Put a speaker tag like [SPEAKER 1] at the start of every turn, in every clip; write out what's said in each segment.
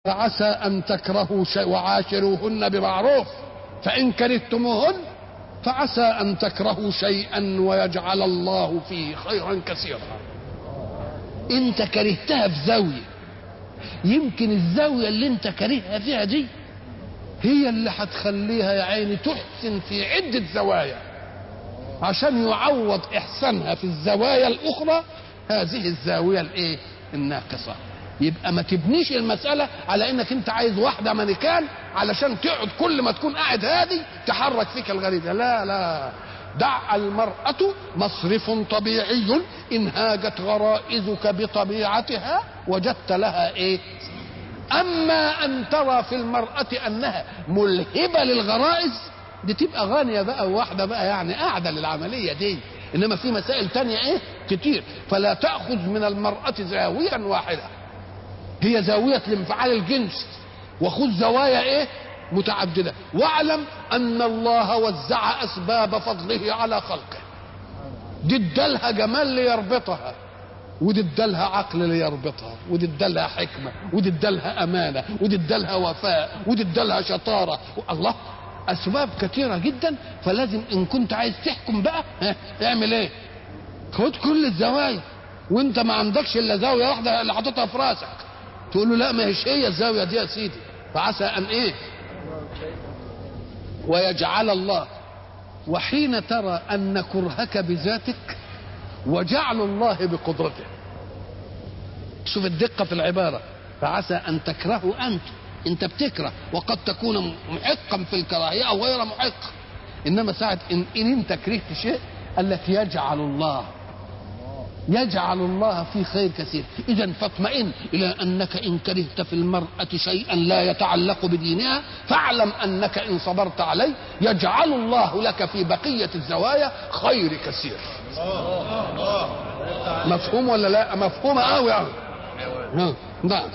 [SPEAKER 1] فعسى أن تكرهوا شيء وعاشروهن بمعروف فإن كرهتموهن فعسى أن تكرهوا شيئا ويجعل الله فيه خيرا كثيرا انت كرهتها في زاوية يمكن الزاوية اللي انت كرهها فيها دي هي اللي هتخليها يا عيني تحسن في عدة زوايا عشان يعوض إحسانها في الزوايا الأخرى هذه الزاوية الإيه؟ الناقصة يبقى ما تبنيش المسألة على إنك أنت عايز واحدة مانيكان علشان تقعد كل ما تكون قاعد هادي تحرك فيك الغريزة لا لا دع المرأة مصرف طبيعي إن هاجت غرائزك بطبيعتها وجدت لها إيه أما أن ترى في المرأة أنها ملهبة للغرائز دي تبقى غانية بقى وواحدة بقى يعني قاعدة للعملية دي إنما في مسائل تانية إيه كتير فلا تأخذ من المرأة زاوية واحدة هي زاوية الانفعال الجنس وخذ زوايا إيه متعددة واعلم أن الله وزع أسباب فضله على خلقه دي ادالها جمال ليربطها ودي ادالها عقل ليربطها ودي ادالها حكمة ودي ادالها أمانة ودي ادالها وفاء ودي ادالها شطارة الله أسباب كثيرة جدا فلازم إن كنت عايز تحكم بقى ها اعمل إيه؟ خد كل الزوايا وأنت ما عندكش إلا زاوية واحدة اللي حاططها في راسك تقول له لا ما هيش هي الزاوية دي يا سيدي فعسى أن إيه؟ ويجعل الله وحين ترى أن كرهك بذاتك وجعل الله بقدرته شوف الدقة في العبارة فعسى أن تكرهوا أنت أنت بتكره وقد تكون محقا في الكراهية أو غير محق إنما ساعة إن, إن أنت كرهت شيء قال لك يجعل الله يجعل الله في خير كثير إذا فاطمئن إلى أنك إن كرهت في المرأة شيئا لا يتعلق بدينها فاعلم أنك إن صبرت عليه يجعل الله لك في بقية الزوايا خير كثير مفهوم ولا لا مفهوم قوي قوي نعم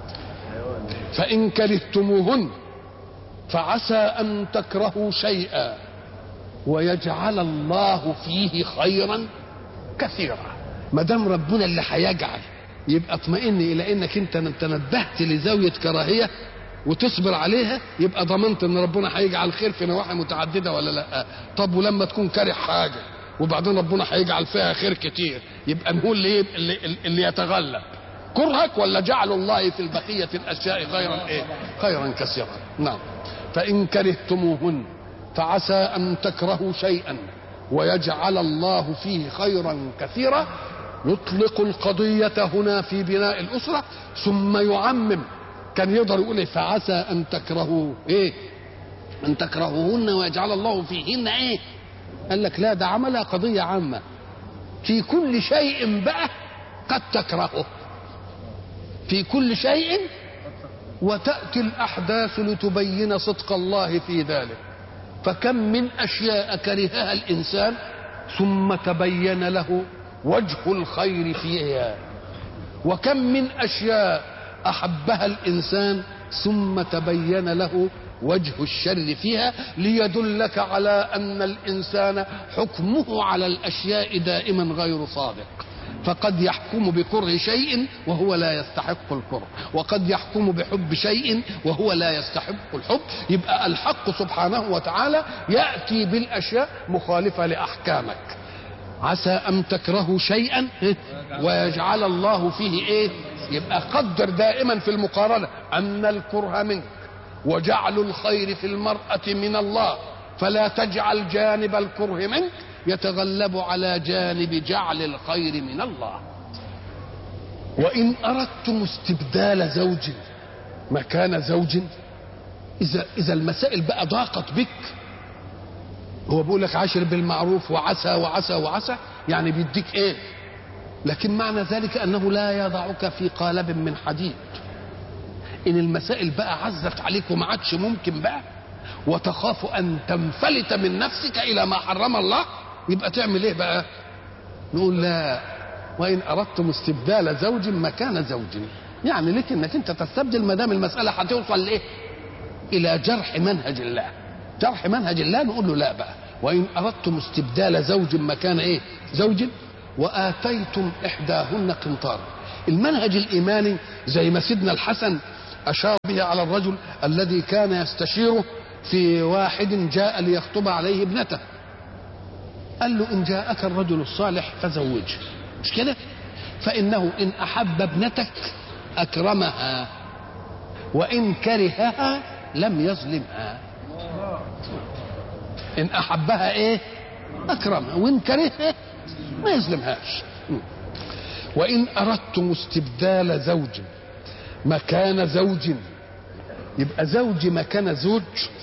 [SPEAKER 1] فإن كرهتموهن فعسى أن تكرهوا شيئا ويجعل الله فيه خيرا كثيرا ما دام ربنا اللي هيجعل يبقى اطمئن الى انك انت تنبهت لزاويه كراهيه وتصبر عليها يبقى ضمنت ان ربنا هيجعل خير في نواحي متعدده ولا لا طب ولما تكون كاره حاجه وبعدين ربنا هيجعل فيها خير كتير يبقى نقول اللي, اللي, اللي يتغلب كرهك ولا جعل الله في البقيه الاشياء خيرا ايه خيرا كثيرا نعم فان كرهتموهن فعسى ان تكرهوا شيئا ويجعل الله فيه خيرا كثيرا يطلق القضية هنا في بناء الأسرة ثم يعمم كان يقدر يقول إيه فعسى أن تكرهوا إيه أن تكرهوهن ويجعل الله فيهن إيه قال لك لا ده عملها قضية عامة في كل شيء بقى قد تكرهه في كل شيء وتأتي الأحداث لتبين صدق الله في ذلك فكم من أشياء كرهها الإنسان ثم تبين له وجه الخير فيها وكم من اشياء احبها الانسان ثم تبين له وجه الشر فيها ليدلك على ان الانسان حكمه على الاشياء دائما غير صادق فقد يحكم بكره شيء وهو لا يستحق الكره وقد يحكم بحب شيء وهو لا يستحق الحب يبقى الحق سبحانه وتعالى ياتي بالاشياء مخالفه لاحكامك عسى ان تكرهوا شيئا ويجعل الله فيه ايه يبقى قدر دائما في المقارنه ان الكره منك وجعل الخير في المراه من الله فلا تجعل جانب الكره منك يتغلب على جانب جعل الخير من الله وان اردتم استبدال زوج مكان زوج اذا اذا المسائل بقى ضاقت بك هو بيقول لك عاشر بالمعروف وعسى وعسى وعسى يعني بيديك ايه لكن معنى ذلك انه لا يضعك في قالب من حديد ان المسائل بقى عزت عليك وما عادش ممكن بقى وتخاف ان تنفلت من نفسك الى ما حرم الله يبقى تعمل ايه بقى نقول لا وان اردتم استبدال زوج مكان زوج يعني لك انك انت تستبدل ما دام المساله هتوصل لايه الى جرح منهج الله جرح منهج الله نقول له لا بقى وإن أردتم استبدال زوج مكان إيه زوج وآتيتم إحداهن قنطارا المنهج الإيماني زي ما سيدنا الحسن أشار به على الرجل الذي كان يستشيره في واحد جاء ليخطب عليه ابنته قال له إن جاءك الرجل الصالح فزوجه مش كده فإنه إن أحب ابنتك أكرمها وإن كرهها لم يظلمها إن أحبها إيه أكرمها وإن كرهها ما يظلمهاش وإن أردتم استبدال زوج مكان زوج يبقى زوج مكان زوج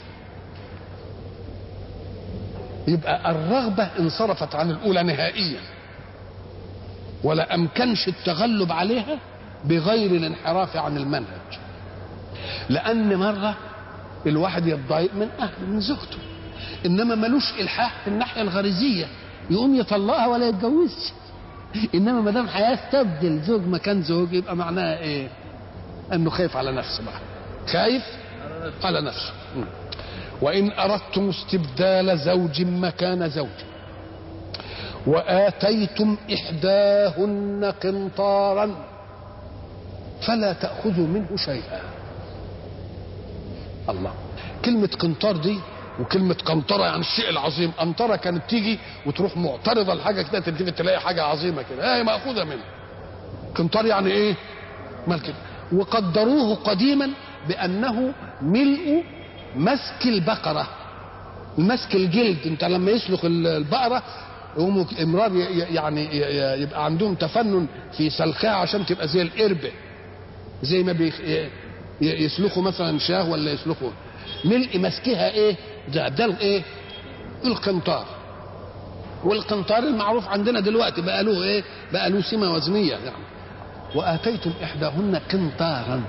[SPEAKER 1] يبقى الرغبة انصرفت عن الأولى نهائيا ولا أمكنش التغلب عليها بغير الانحراف عن المنهج لأن مرة الواحد يتضايق من أهله من زوجته إنما ملوش إلحاح في الناحية الغريزية يقوم يطلقها ولا يتجوزش إنما ما دام هيستبدل زوج مكان زوج يبقى معناها إيه؟ أنه خايف على نفسه بقى خايف على نفسه وإن أردتم استبدال زوج مكان زوج وآتيتم إحداهن قنطارا فلا تأخذوا منه شيئا الله كلمة قنطار دي وكلمة قنطرة يعني الشيء العظيم قنطرة كانت تيجي وتروح معترضة لحاجة كده تلتفت تلاقي حاجة عظيمة كده هي مأخوذة منه قنطار يعني ايه مال كده وقدروه قديما بأنه ملء مسك البقرة مسك الجلد انت لما يسلخ البقرة يقوموا امرار يعني يبقى عندهم تفنن في سلخها عشان تبقى زي القربة زي ما بيخ يسلخوا مثلا شاه ولا يسلخوا ملء مسكها ايه ده ده ايه القنطار والقنطار المعروف عندنا دلوقتي بقى له ايه بقى له سمه وزنيه يعني واتيتم احداهن قنطارا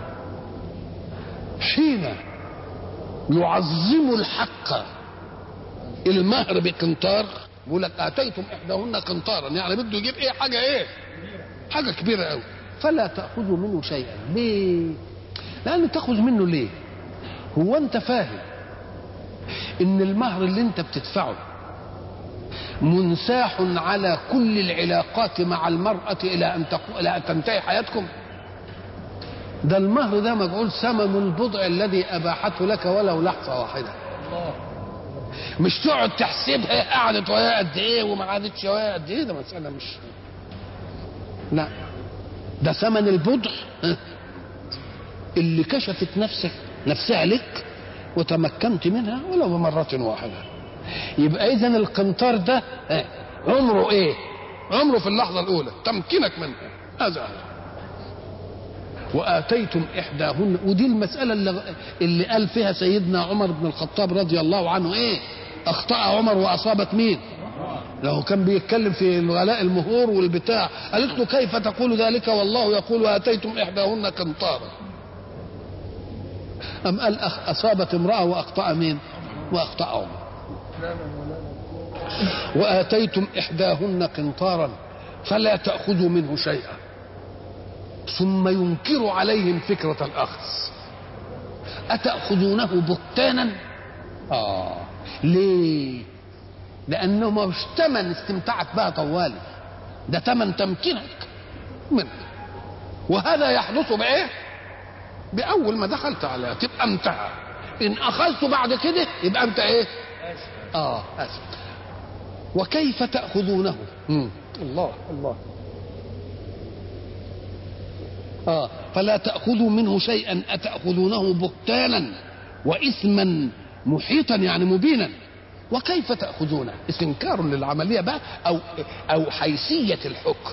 [SPEAKER 1] حين يعظم الحق المهر بقنطار بيقول لك اتيتم احداهن قنطارا يعني بده يجيب ايه حاجه ايه حاجه كبيره قوي فلا تاخذوا منه شيئا ليه لان تاخذ منه ليه هو انت فاهم ان المهر اللي انت بتدفعه منساح على كل العلاقات مع المرأة إلى أن تقو... إلى أن تنتهي حياتكم ده المهر ده مجعول ثمن البضع الذي أباحته لك ولو لحظة واحدة مش تقعد تحسبها قعدت وياه قد ايه وما قعدتش وياه قد ايه ده مسألة مش لا ده ثمن البضع اللي كشفت نفسك نفسها لك وتمكنت منها ولو بمرة واحدة يبقى إذا القنطار ده عمره إيه؟ عمره في اللحظة الأولى تمكنك منها هذا وآتيتم إحداهن ودي المسألة اللي, اللي قال فيها سيدنا عمر بن الخطاب رضي الله عنه إيه؟ أخطأ عمر وأصابت مين؟ لو كان بيتكلم في الغلاء المهور والبتاع قالت له كيف تقول ذلك والله يقول وآتيتم إحداهن قنطارا أم قال أصابت امرأة وأخطأ مين وأخطأ عمر وآتيتم إحداهن قنطارا فلا تأخذوا منه شيئا ثم ينكر عليهم فكرة الأخذ أتأخذونه بهتانا آه ليه لأنه مش تمن استمتعت بها طوالي ده تمن تمكينك منه وهذا يحدث بإيه باول ما دخلت عليها تبقى انتهى ان اخذته بعد كده يبقى انت ايه اه اسف وكيف تاخذونه مم. الله الله اه فلا تاخذوا منه شيئا اتاخذونه بهتانا واثما محيطا يعني مبينا وكيف تاخذونه استنكار للعمليه بقى او او حيثيه الحكم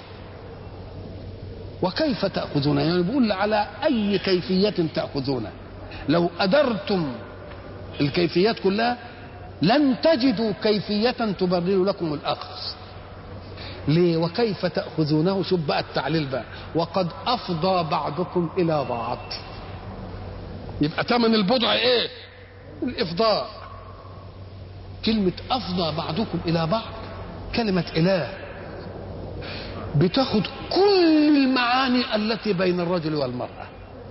[SPEAKER 1] وكيف تأخذون يعني بيقول على أي كيفية تأخذونه لو أدرتم الكيفيات كلها لن تجدوا كيفية تبرر لكم الأخذ ليه وكيف تأخذونه شوف بقى التعليل بقى وقد أفضى بعضكم إلى بعض يبقى ثمن البضع إيه الإفضاء كلمة أفضى بعضكم إلى بعض كلمة إله بتاخد كل المعاني التي بين الرجل والمرأة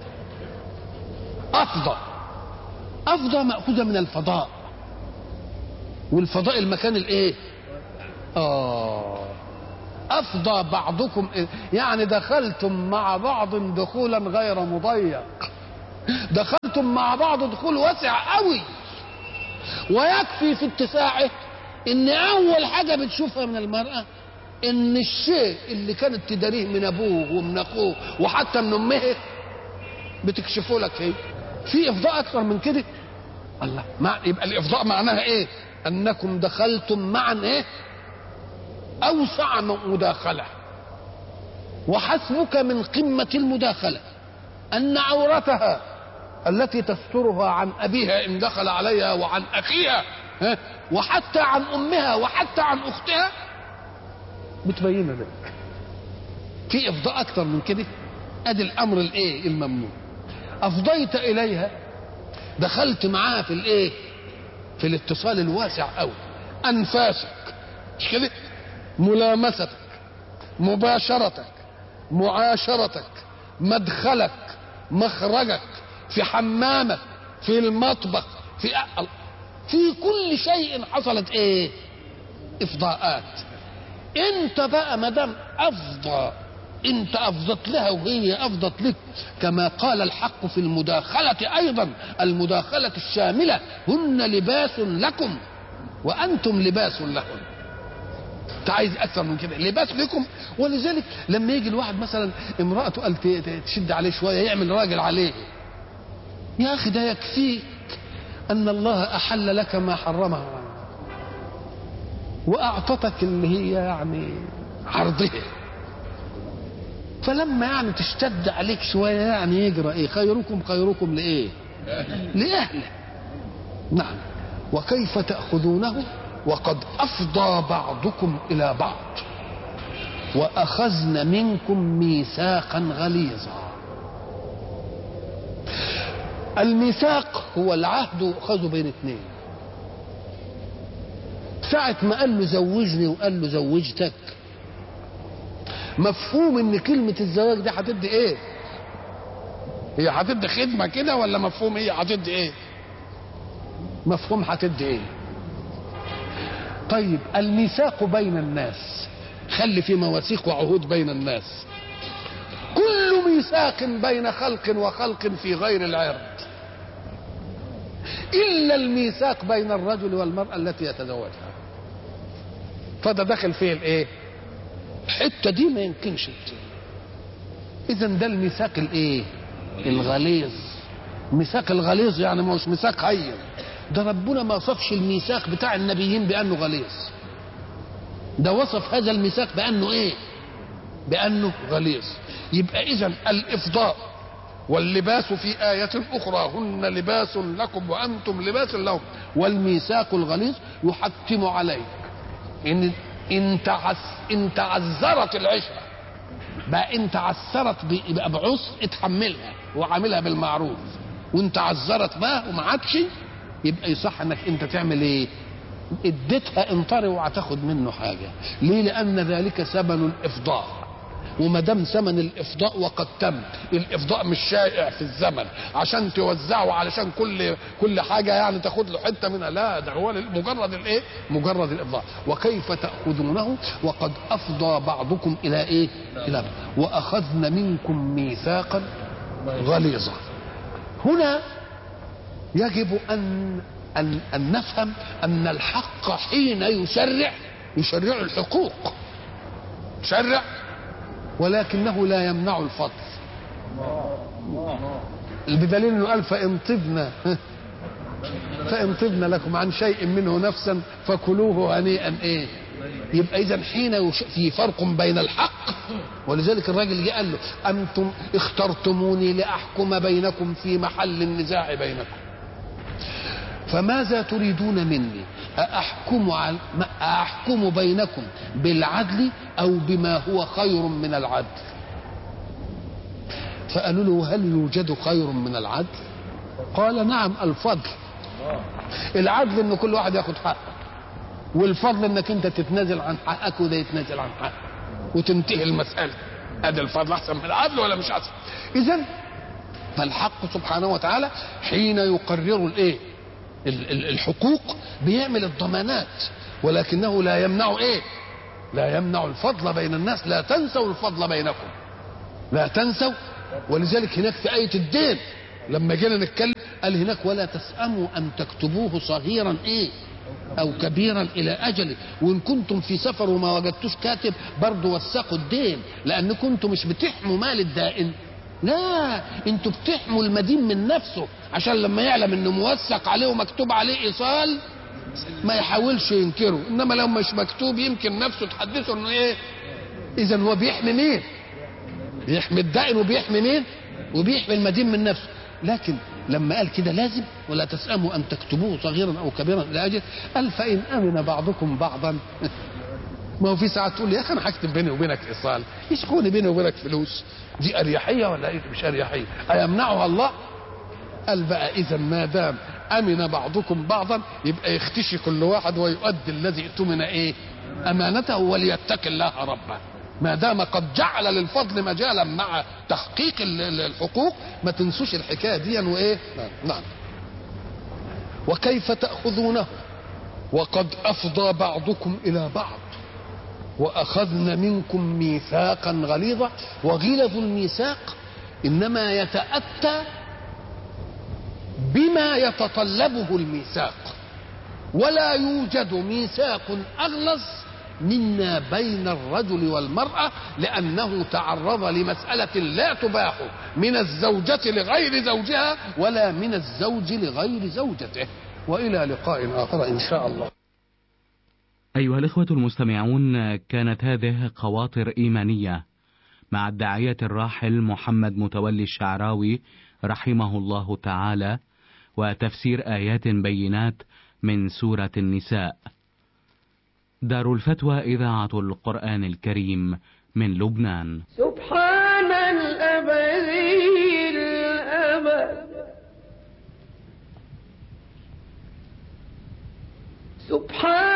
[SPEAKER 1] أفضى أفضى مأخوذة من الفضاء والفضاء المكان الإيه؟ آه أفضى بعضكم يعني دخلتم مع بعض دخولا غير مضيق دخلتم مع بعض دخول واسع قوي ويكفي في اتساعه ان اول حاجه بتشوفها من المراه ان الشيء اللي كانت تداريه من ابوه ومن اخوه وحتى من امه بتكشفه لك فيه في افضاء اكثر من كده الله مع يبقى الافضاء معناها ايه انكم دخلتم معا ايه اوسع مداخله وحسبك من قمه المداخله ان عورتها التي تسترها عن ابيها ان دخل عليها وعن اخيها ها؟ وحتى عن امها وحتى عن اختها بتبين لك في افضاء اكتر من كده ادي الامر الايه الممنوع افضيت اليها دخلت معاها في الايه في الاتصال الواسع قوي انفاسك مش كده ملامستك مباشرتك معاشرتك مدخلك مخرجك في حمامك في المطبخ في أ- في كل شيء حصلت ايه افضاءات انت بقى ما دام افضى انت افضت لها وهي افضت لك كما قال الحق في المداخله ايضا المداخله الشامله هن لباس لكم وانتم لباس لهن انت عايز اكثر من كده لباس لكم ولذلك لما يجي الواحد مثلا امراته قال ت- ت- تشد عليه شويه يعمل راجل عليه يا اخي ده يكفيك ان الله احل لك ما حرمه عنك واعطتك اللي هي يعني عرضها فلما يعني تشتد عليك شويه يعني يجرى ايه خيركم خيركم لايه لاهله نعم وكيف تاخذونه وقد افضى بعضكم الى بعض واخذن منكم ميثاقا غليظا الميثاق هو العهد يؤخذ بين اثنين ساعة ما قال له زوجني وقال له زوجتك مفهوم ان كلمة الزواج دي هتدي ايه هي هتدي خدمة كده ولا مفهوم هي هتدي ايه مفهوم هتدي ايه طيب الميثاق بين الناس خلي في مواثيق وعهود بين الناس كل ميثاق بين خلق وخلق في غير العرض إلا الميثاق بين الرجل والمرأة التي يتزوجها فده داخل فيه الايه الحته دي ما يمكنش اذا ده الميثاق الايه الغليظ ميثاق الغليظ يعني مش ميثاق هين ده ربنا ما وصفش الميثاق بتاع النبيين بانه غليظ ده وصف هذا الميثاق بانه ايه بانه غليظ يبقى اذا الافضاء واللباس في آية أخرى هن لباس لكم وأنتم لباس لهم والميثاق الغليظ يحتم عليك إن إن تعس إن تعذرت العشرة بقى إن تعثرت يبقى بعسر اتحملها وعاملها بالمعروف وإن تعذرت بقى وما عادش يبقى يصح إنك أنت تعمل إيه؟ اديتها انطري وهتاخد منه حاجة ليه لأن ذلك ثمن الإفضاء وما دام ثمن الافضاء وقد تم الافضاء مش شائع في الزمن عشان توزعه علشان كل كل حاجه يعني تاخد له حته منها لا ده هو مجرد الايه مجرد الافضاء وكيف تاخذونه وقد افضى بعضكم الى ايه الى بعض. واخذن منكم ميثاقا غليظا هنا يجب ان ان ان نفهم ان الحق حين يشرع يشرع الحقوق يشرع ولكنه لا يمنع الفضل بدليل انه قال فان طبنا فان طبنا لكم عن شيء منه نفسا فكلوه هنيئا ايه يبقى اذا حين يش... في فرق بين الحق ولذلك الراجل جه قال له انتم اخترتموني لاحكم بينكم في محل النزاع بينكم فماذا تريدون مني أأحكم, عل... أحكم بينكم بالعدل أو بما هو خير من العدل فقالوا له هل يوجد خير من العدل قال نعم الفضل العدل ان كل واحد ياخد حقه والفضل انك انت تتنازل عن حقك وده يتنازل عن حقه وتنتهي المسألة ادي الفضل احسن من العدل ولا مش احسن اذا فالحق سبحانه وتعالى حين يقرر الايه الحقوق بيعمل الضمانات ولكنه لا يمنع ايه لا يمنع الفضل بين الناس لا تنسوا الفضل بينكم لا تنسوا ولذلك هناك في آية الدين لما جينا نتكلم قال هناك ولا تسأموا أن تكتبوه صغيرا إيه أو كبيرا إلى أجله وإن كنتم في سفر وما وجدتوش كاتب برضه وثقوا الدين لأن كنتم مش بتحموا مال الدائن لا انتوا بتحموا المدين من نفسه عشان لما يعلم انه موثق عليه ومكتوب عليه ايصال ما يحاولش ينكره انما لو مش مكتوب يمكن نفسه تحدثه انه ايه اذا هو بيحمي مين بيحمي الدائن وبيحمي مين وبيحمي المدين من نفسه لكن لما قال كده لازم ولا تسأموا أن تكتبوه صغيرا أو كبيرا لأجل قال فإن أمن بعضكم بعضا ما هو في ساعات تقول لي يا أخي أنا هكتب بيني وبينك إيصال يشكوني بيني وبينك فلوس دي أريحية ولا إيه مش أريحية أيمنعها الله قال بقى إذا ما دام أمن بعضكم بعضا يبقى يختشي كل واحد ويؤدي الذي اؤتمن إيه أمانته وليتق الله ربه ما دام قد جعل للفضل مجالا مع تحقيق الحقوق ما تنسوش الحكايه دي وايه نعم وكيف تاخذونه وقد افضى بعضكم الى بعض واخذن منكم ميثاقا غليظا وغلظ الميثاق انما يتاتى بما يتطلبه الميثاق ولا يوجد ميثاق اغلظ منا بين الرجل والمرأة لأنه تعرض لمسألة لا تباح من الزوجة لغير زوجها ولا من الزوج لغير زوجته وإلى لقاء آخر إن شاء الله
[SPEAKER 2] أيها الإخوة المستمعون كانت هذه خواطر إيمانية مع الداعية الراحل محمد متولي الشعراوي رحمه الله تعالى وتفسير آيات بينات من سورة النساء دار الفتوى إذاعة القرآن الكريم من لبنان
[SPEAKER 3] سبحان الأبدي الأبد سبحان